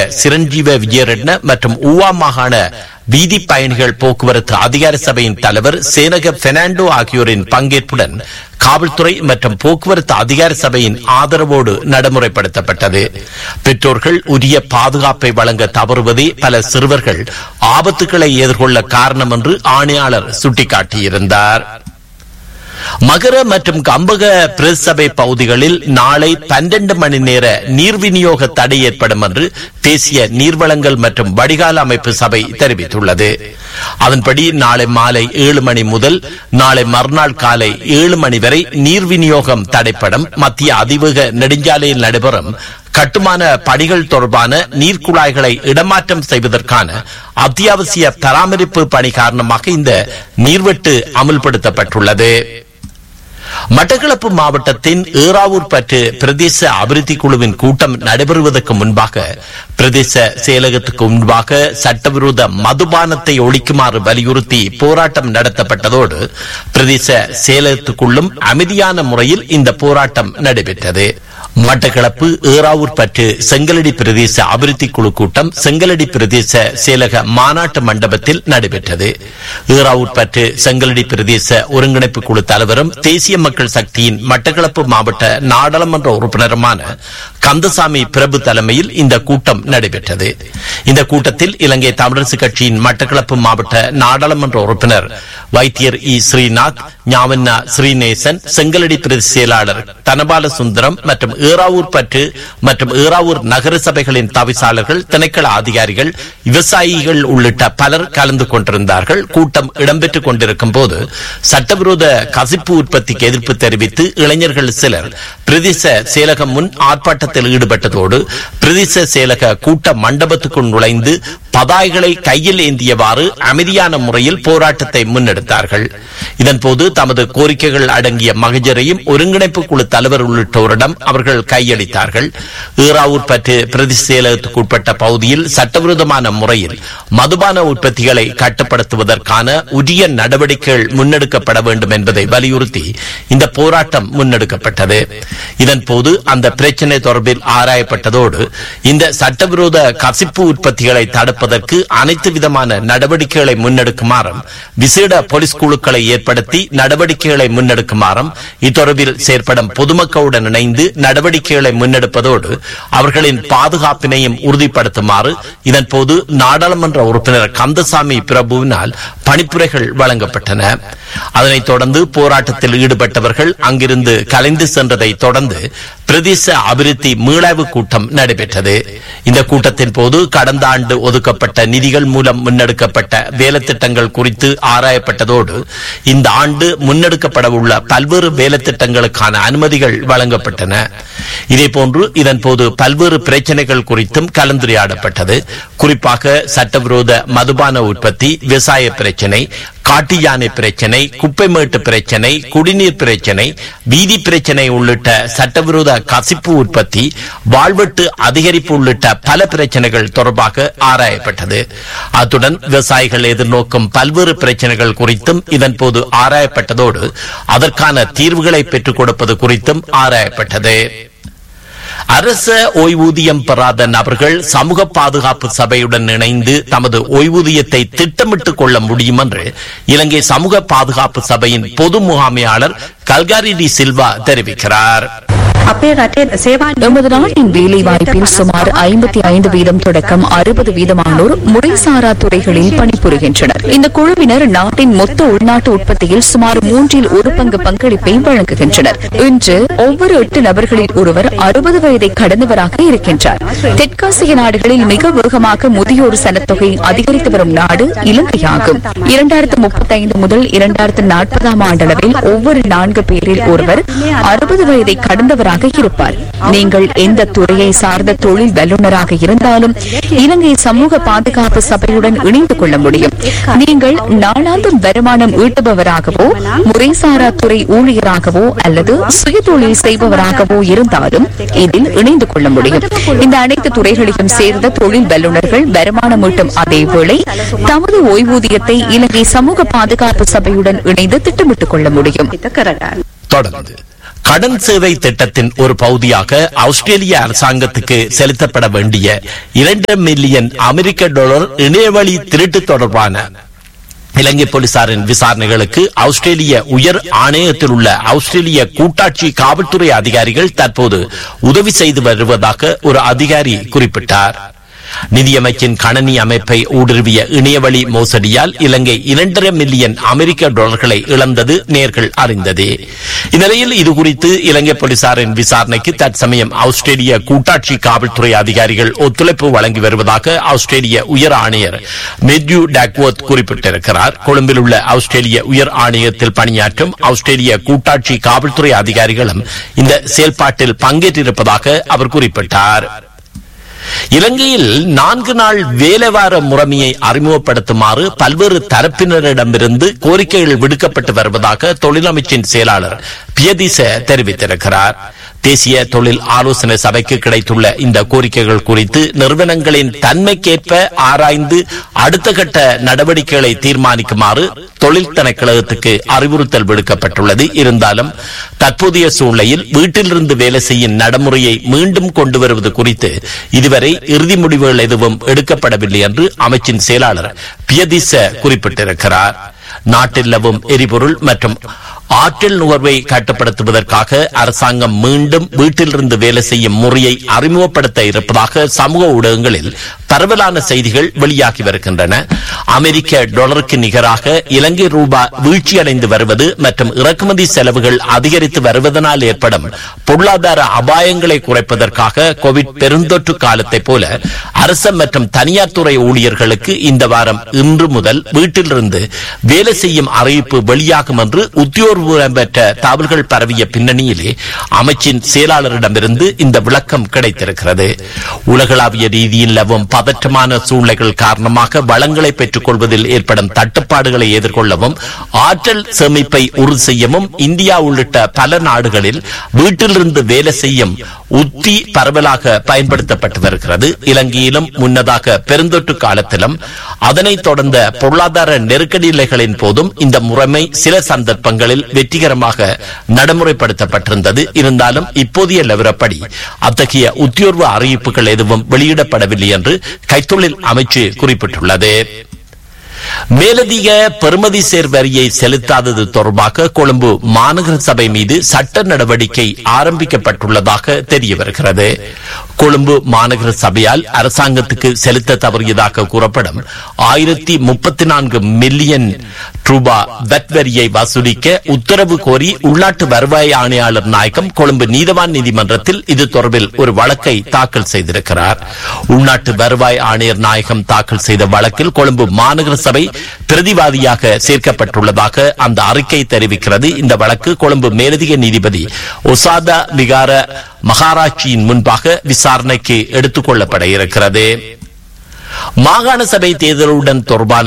சிரஞ்சீவ விஜயரட்ன மற்றும் ஊவா மாகாண வீதி பயணிகள் போக்குவரத்து அதிகார சபையின் தலைவர் சேனக பெர்னாண்டோ ஆகியோரின் பங்கேற்புடன் காவல்துறை மற்றும் போக்குவரத்து அதிகார சபையின் ஆதரவோடு நடைமுறைப்படுத்தப்பட்டது பெற்றோர்கள் உரிய பாதுகாப்பை வழங்க தவறுவதே பல சிறுவர்கள் ஆபத்துக்களை எதிர்கொள்ள காரணம் என்று ஆணையாளர் சுட்டிக்காட்டியிருந்தார் மகர மற்றும் கம்பக பிரசபை பகுதிகளில் நாளை பன்னிரண்டு மணி நேர நீர் விநியோக தடை ஏற்படும் என்று தேசிய நீர்வளங்கள் மற்றும் வடிகால் அமைப்பு சபை தெரிவித்துள்ளது அதன்படி நாளை மாலை ஏழு மணி முதல் நாளை மறுநாள் காலை ஏழு மணி வரை நீர் விநியோகம் தடைப்படும் மத்திய அதிவேக நெடுஞ்சாலையில் நடைபெறும் கட்டுமான பணிகள் தொடர்பான நீர்க்குழாய்களை இடமாற்றம் செய்வதற்கான அத்தியாவசிய பராமரிப்பு பணி காரணமாக இந்த நீர்வெட்டு அமல்படுத்தப்பட்டுள்ளது மட்டக்களப்பு மாவட்டத்தின் ஏறாவூர் பற்று பிரதேச அபிவிருத்தி குழுவின் கூட்டம் நடைபெறுவதற்கு முன்பாக பிரதேச செயலகத்துக்கு முன்பாக சட்டவிரோத மதுபானத்தை ஒழிக்குமாறு வலியுறுத்தி போராட்டம் நடத்தப்பட்டதோடு பிரதேச செயலகத்துக்குள்ளும் அமைதியான முறையில் இந்த போராட்டம் நடைபெற்றது மட்டக்களப்பு ஏறாவூர் பற்று செங்கலடி பிரதேச அபிவிருத்தி குழு கூட்டம் செங்கலடி பிரதேச செயலக மாநாட்டு மண்டபத்தில் நடைபெற்றது ஏறாவூர் பற்று செங்கலடி பிரதேச ஒருங்கிணைப்பு குழு தலைவரும் தேசிய மக்கள் சக்தியின் மட்டக்களப்பு மாவட்ட நாடாளுமன்ற உறுப்பினருமான கந்தசாமி பிரபு தலைமையில் இந்த கூட்டம் நடைபெற்றது இந்த கூட்டத்தில் இலங்கை தமிழரசு கட்சியின் மட்டக்களப்பு மாவட்ட நாடாளுமன்ற உறுப்பினர் வைத்தியர் இ ஸ்ரீநாத் ஞாவண்ணா ஸ்ரீநேசன் செங்கலடி பிரதேச செயலாளர் தனபால சுந்தரம் மற்றும் ஏறாவூர் பற்று மற்றும் ஏறாவூர் நகர சபைகளின் தவிசாளர்கள் திணைக்கள அதிகாரிகள் விவசாயிகள் உள்ளிட்ட பலர் கலந்து கொண்டிருந்தார்கள் கூட்டம் இடம்பெற்றுக் கொண்டிருக்கும் போது சட்டவிரோத கசிப்பு உற்பத்திக்கு எதிர்ப்பு தெரிவித்து இளைஞர்கள் சிலர் பிரதேச செயலகம் முன் ஆர்ப்பாட்டத்தில் ஈடுபட்டதோடு பிரதேச செயலக கூட்ட மண்டபத்துக்குள் நுழைந்து பதாய்களை கையில் ஏந்தியவாறு அமைதியான முறையில் போராட்டத்தை முன்னெடுத்தார்கள் இதன்போது தமது கோரிக்கைகள் அடங்கிய மகஜரையும் ஒருங்கிணைப்பு குழு தலைவர் உள்ளிட்டோரிடம் அவர்கள் கையளித்தார்கள் ஈராவூர் பற்று பிரதி செயலகத்துக்கு உட்பட்ட பகுதியில் சட்டவிரோதமான முறையில் மதுபான உற்பத்திகளை கட்டுப்படுத்துவதற்கான உரிய நடவடிக்கைகள் முன்னெடுக்கப்பட வேண்டும் என்பதை வலியுறுத்தி இந்த போராட்டம் முன்னெடுக்கப்பட்டது இதன்போது அந்த பிரச்சினை தொடர்பில் ஆராயப்பட்டதோடு இந்த சட்டவிரோத கசிப்பு உற்பத்திகளை தடுப்பதற்கு அனைத்து விதமான நடவடிக்கைகளை முன்னெடுக்குமாறும் விசேட போலீஸ் குழுக்களை ஏற்படுத்தி நடவடிக்கைகளை முன்னெடுக்குமாறும் இத்தொடர்பில் செயற்படும் பொதுமக்களுடன் இணைந்து நடவடிக்கைகளை முன்னெடுப்பதோடு அவர்களின் பாதுகாப்பினையும் உறுதிப்படுத்துமாறு இதன்போது நாடாளுமன்ற உறுப்பினர் கந்தசாமி பிரபுவினால் பணிப்புரைகள் வழங்கப்பட்டன அதனைத் தொடர்ந்து போராட்டத்தில் ஈடுபட்டவர்கள் அங்கிருந்து கலைந்து சென்றதை தொடர்ந்து பிரதேச அபிவிருத்தி மீளாய்வு கூட்டம் நடைபெற்றது இந்த கூட்டத்தின் போது கடந்த ஆண்டு ஒதுக்கப்பட்ட நிதிகள் மூலம் முன்னெடுக்கப்பட்ட வேலைத்திட்டங்கள் குறித்து ஆராயப்பட்டதோடு இந்த ஆண்டு முன்னெடுக்கப்பட உள்ள பல்வேறு வேலைத்திட்டங்களுக்கான அனுமதிகள் வழங்கப்பட்டன இதேபோன்று இதன்போது பல்வேறு பிரச்சனைகள் குறித்தும் கலந்துரையாடப்பட்டது குறிப்பாக சட்டவிரோத மதுபான உற்பத்தி விவசாய பிரச்சினை காட்டு யானை பிரச்சனை குப்பைமேட்டு பிரச்சனை குடிநீர் பிரச்சனை வீதி பிரச்சனை உள்ளிட்ட சட்டவிரோத கசிப்பு உற்பத்தி வாழ்வெட்டு அதிகரிப்பு உள்ளிட்ட பல பிரச்சனைகள் தொடர்பாக ஆராயப்பட்டது அத்துடன் விவசாயிகள் எதிர்நோக்கும் பல்வேறு பிரச்சனைகள் குறித்தும் இதன்போது ஆராயப்பட்டதோடு அதற்கான தீர்வுகளை பெற்றுக் கொடுப்பது குறித்தும் ஆராயப்பட்டது அரச ஓய்வூதியம் பெறாத நபர்கள் சமூக பாதுகாப்பு சபையுடன் இணைந்து தமது ஓய்வூதியத்தை திட்டமிட்டுக் கொள்ள முடியும் என்று இலங்கை சமூக பாதுகாப்பு சபையின் பொது முகாமையாளர் கல்காரி டி சில்வா தெரிவிக்கிறார் අපේ රටේ සේවා எமது நாட்டின் வேலை வாய்ப்பில் சுமார் ஐம்பத்தி ஐந்து வீதம் தொடக்கம் அறுபது வீதமானோர் முறைசாரா துறைகளில் பணிபுரிகின்றனர் இந்த குழுவினர் நாட்டின் மொத்த உள்நாட்டு உற்பத்தியில் சுமார் மூன்றில் ஒரு பங்கு பங்களிப்பை வழங்குகின்றனர் இன்று ஒவ்வொரு எட்டு நபர்களில் ஒருவர் அறுபது வயதை கடந்தவராக இருக்கின்றார் தெற்காசிய நாடுகளில் மிக வேகமாக முதியோர் சனத்தொகை அதிகரித்து வரும் நாடு இலங்கையாகும் இரண்டாயிரத்து முப்பத்தைந்து முதல் இரண்டாயிரத்து நாற்பதாம் ஆண்டளவில் ஒவ்வொரு நான்கு பேரில் ஒருவர் அறுபது வயதை கடந்தவராக இருப்பார் நீங்கள் எந்த துறையை சார்ந்த தொழில் வல்லுநராக இருந்தாலும் இலங்கை சமூக பாதுகாப்பு சபையுடன் இணைந்து கொள்ள முடியும் நீங்கள் நாளாந்தம் வருமானம் ஈட்டுபவராகவோ முறைசாரா துறை ஊழியராகவோ அல்லது சுயதொழில் செய்பவராகவோ இருந்தாலும் இதில் இணைந்து கொள்ள முடியும் இந்த அனைத்து துறைகளையும் சேர்ந்த தொழில் வல்லுநர்கள் வருமானம் ஈட்டும் அதேவேளை தமது ஓய்வூதியத்தை இலங்கை சமூக பாதுகாப்பு சபையுடன் இணைந்து திட்டமிட்டுக் கொள்ள முடியும் හිත කරගන්න. தொடர்ந்து கடன் சேவை திட்டத்தின் ஒரு பகுதியாக ஆஸ்திரேலிய அரசாங்கத்துக்கு செலுத்தப்பட வேண்டிய இரண்டு மில்லியன் அமெரிக்க டாலர் இணையவழி திருட்டு தொடர்பான இலங்கை போலீசாரின் விசாரணைகளுக்கு ஆஸ்திரேலிய உயர் ஆணையத்தில் உள்ள ஆஸ்திரேலிய கூட்டாட்சி காவல்துறை அதிகாரிகள் தற்போது உதவி செய்து வருவதாக ஒரு அதிகாரி குறிப்பிட்டார் நிதியமைச்சின் கணனி அமைப்பை ஊடுருவிய இணையவழி மோசடியால் இலங்கை இரண்டரை மில்லியன் அமெரிக்க டாலர்களை இழந்தது நேர்கள் அறிந்ததே இந்நிலையில் இதுகுறித்து இலங்கை போலீசாரின் விசாரணைக்கு தற்சமயம் ஆஸ்திரேலிய கூட்டாட்சி காவல்துறை அதிகாரிகள் ஒத்துழைப்பு வழங்கி வருவதாக ஆஸ்திரேலிய உயர் ஆணையர் மெத்யூ டாக்வர்த் குறிப்பிட்டிருக்கிறார் கொழும்பில் உள்ள ஆஸ்திரேலிய உயர் ஆணையத்தில் பணியாற்றும் ஆஸ்திரேலிய கூட்டாட்சி காவல்துறை அதிகாரிகளும் இந்த செயல்பாட்டில் பங்கேற்றிருப்பதாக அவர் குறிப்பிட்டார் இலங்கையில் நான்கு நாள் வேலைவார முறைமையை அறிமுகப்படுத்துமாறு பல்வேறு தரப்பினரிடமிருந்து கோரிக்கைகள் விடுக்கப்பட்டு வருவதாக தொழிலமைச்சின் செயலாளர் பியதிச தெரிவித்திருக்கிறார் தேசிய தொழில் ஆலோசனை சபைக்கு கிடைத்துள்ள இந்த கோரிக்கைகள் குறித்து நிறுவனங்களின் தன்மைக்கேற்ப ஆராய்ந்து அடுத்த கட்ட நடவடிக்கைகளை தீர்மானிக்குமாறு தொழில் திணைக்களத்துக்கு அறிவுறுத்தல் விடுக்கப்பட்டுள்ளது இருந்தாலும் தற்போதைய சூழ்நிலையில் வீட்டிலிருந்து வேலை செய்யும் நடைமுறையை மீண்டும் கொண்டு வருவது குறித்து இதுவரை இறுதி முடிவுகள் எதுவும் எடுக்கப்படவில்லை என்று அமைச்சின் செயலாளர் பியதிச குறிப்பிட்டிருக்கிறார் நாட்டில் நிலவும் எரிபொருள் மற்றும் ஆற்றல் நுகர்வை கட்டுப்படுத்துவதற்காக அரசாங்கம் மீண்டும் வீட்டிலிருந்து வேலை செய்யும் முறையை அறிமுகப்படுத்த இருப்பதாக சமூக ஊடகங்களில் பரவலான செய்திகள் வெளியாகி வருகின்றன அமெரிக்க டாலருக்கு நிகராக இலங்கை ரூபாய் வீழ்ச்சியடைந்து வருவது மற்றும் இறக்குமதி செலவுகள் அதிகரித்து வருவதனால் ஏற்படும் பொருளாதார அபாயங்களை குறைப்பதற்காக கோவிட் பெருந்தொற்று காலத்தை போல அரசு மற்றும் தனியார் துறை ஊழியர்களுக்கு இந்த வாரம் இன்று முதல் வீட்டிலிருந்து வேலை செய்யும் அறிவிப்பு வெளியாகும் என்று உத்தியோக பெற்ற தகவல்கள் பரவிய பின்னணியிலே அமைச்சின் செயலாளரிடமிருந்து இந்த விளக்கம் கிடைத்திருக்கிறது உலகளாவிய ரீதியில் நிலவும் பதற்றமான சூழ்நிலைகள் காரணமாக வளங்களை பெற்றுக் கொள்வதில் ஏற்படும் தட்டுப்பாடுகளை எதிர்கொள்ளவும் ஆற்றல் சேமிப்பை உறுதி செய்யவும் இந்தியா உள்ளிட்ட பல நாடுகளில் வீட்டிலிருந்து வேலை செய்யும் உத்தி பரவலாக பயன்படுத்தப்பட்டு வருகிறது இலங்கையிலும் முன்னதாக பெருந்தொற்று காலத்திலும் அதனைத் தொடர்ந்த பொருளாதார நெருக்கடி நிலைகளின் போதும் இந்த முறைமை சில சந்தர்ப்பங்களில் வெற்றிகரமாக நடைமுறைப்படுத்தப்பட்டிருந்தது இருந்தாலும் இப்போதைய நிலவரப்படி அத்தகைய உத்தியோர்வு அறிவிப்புகள் எதுவும் வெளியிடப்படவில்லை என்று கைத்தொழில் அமைச்சு குறிப்பிட்டுள்ளது மேலதிக பெறுமதி சேர் வரியை செலுத்தாதது தொடர்பாக கொழும்பு மாநகர சபை மீது சட்ட நடவடிக்கை ஆரம்பிக்கப்பட்டுள்ளதாக தெரிய வருகிறது கொழும்பு மாநகர சபையால் அரசாங்கத்துக்கு செலுத்த தவறியதாக கூறப்படும் ஆயிரத்தி முப்பத்தி நான்கு மில்லியன் ரூபாய் வட் வரியை வசூலிக்க உத்தரவு கோரி உள்நாட்டு வருவாய் ஆணையாளர் நாயகம் கொழும்பு நீதவான் நீதிமன்றத்தில் இது தொடர்பில் ஒரு வழக்கை தாக்கல் செய்திருக்கிறார் உள்நாட்டு வருவாய் ஆணையர் நாயகம் தாக்கல் செய்த வழக்கில் கொழும்பு மாநகர சபை பிரதிவாதியாக சேர்க்கப்பட்டுள்ளதாக அந்த அறிக்கை தெரிவிக்கிறது இந்த வழக்கு கொழும்பு மேலதிக நீதிபதி ஒசாதா விகார மகாராட்சியின் முன்பாக விசாரணைக்கு எடுத்துக் கொள்ளப்பட இருக்கிறது மாகாண சபை தேர்தலுடன் தொடர்பான